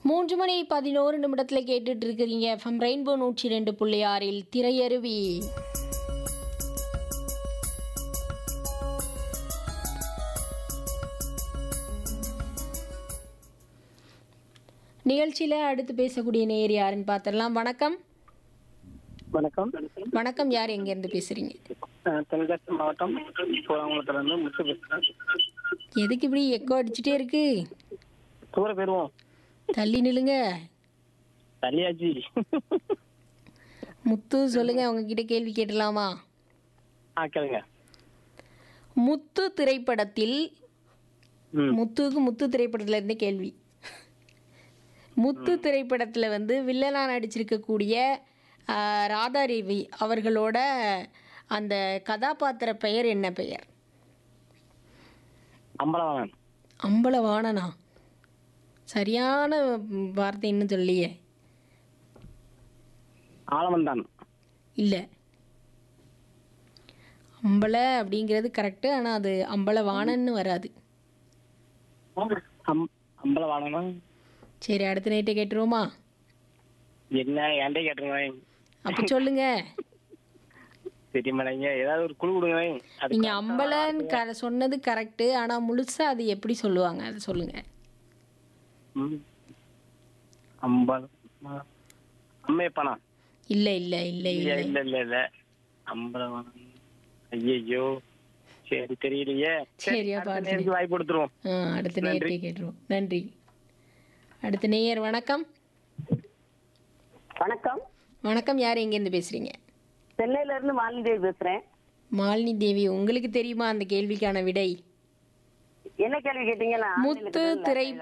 மூன்று மணி பதினோரு நிமிடத்தில் கேட்டுட்டு இருக்கிறீங்க எஃப்எம் ரெயின்போ நூற்றி ரெண்டு புள்ளி ஆறில் திரையருவி நிகழ்ச்சியில் அடுத்து பேசக்கூடிய நேர் யாருன்னு பார்த்துடலாம் வணக்கம் வணக்கம் வணக்கம் யார் எங்கேருந்து பேசுகிறீங்க அஹ் தென்காசி மாவட்டம் சோழாங்குளத்துல இருந்து முத்து பேசுறேன் எதுக்கு இப்படி எக்கோ அடிச்சுட்டே இருக்கு தூர போயிருவோம் தள்ளி நில்லுங்க தனியாச்சு முத்து சொல்லுங்க உங்ககிட்ட கேள்வி கேட்டலாமா ஆ கேளுங்க முத்து திரைப்படத்தில் ம் முத்துக்கு முத்து திரைப்படத்துல இருந்தே கேள்வி முத்து திரைப்படத்துல வந்து வில்லனா நடிச்சிருக்கக்கூடிய ஆ, ராதா ரவி அவர்களோட அந்த கதாபாத்திர பெயர் என்ன பெயர் அம்பலவாணன் அம்பலவாணனா சரியான ம், வார்த்தை இன்னும் சொல்லியே ஆலமந்தான் இல்லை அம்பல அப்படிங்கிறது கரெக்டு ஆனால் அது அம்பலவாணன்னு வராது அம் அம்பலவாணனா சரி அடுத்த நைட்டே கேட்டுருவோமா என்ன என்கிட்ட கேட்டுருங்க அப்போ சொல்லுங்க சரி மேடங்க ஏதாவது ஒரு குழு கொடுங்க அது நீங்க அம்பலன்னு க சொன்னது கரெக்டு ஆனா முழுசா அது எப்படி சொல்லுவாங்க அதை சொல்லுங்க ம். அம்பலம் அம்மையப்பனா இல்ல இல்ல இல்ல இல்ல இல்ல இல்ல இல்ல இல்ல அம்பலவாணன் ஐயோ சரி தெரியலையே சரியா அடுத்த பாருங்க நேருக்கு வாய்ப்பு கொடுத்துருவோம் ஆ, அடுத்த நேயத்தை கேட்டுருவோம் நன்றி அடுத்த நேயர் வணக்கம் வணக்கம் வணக்கம் யார் எங்கேருந்து பேசுறீங்க சென்னையில இருந்து மாலினி பேசுறேன் மாலினி தேவி உங்களுக்கு தெரியுமா அந்த கேள்விக்கான விடை என்ன கேள்வி கேட்டீங்கன்னா முத்து திரை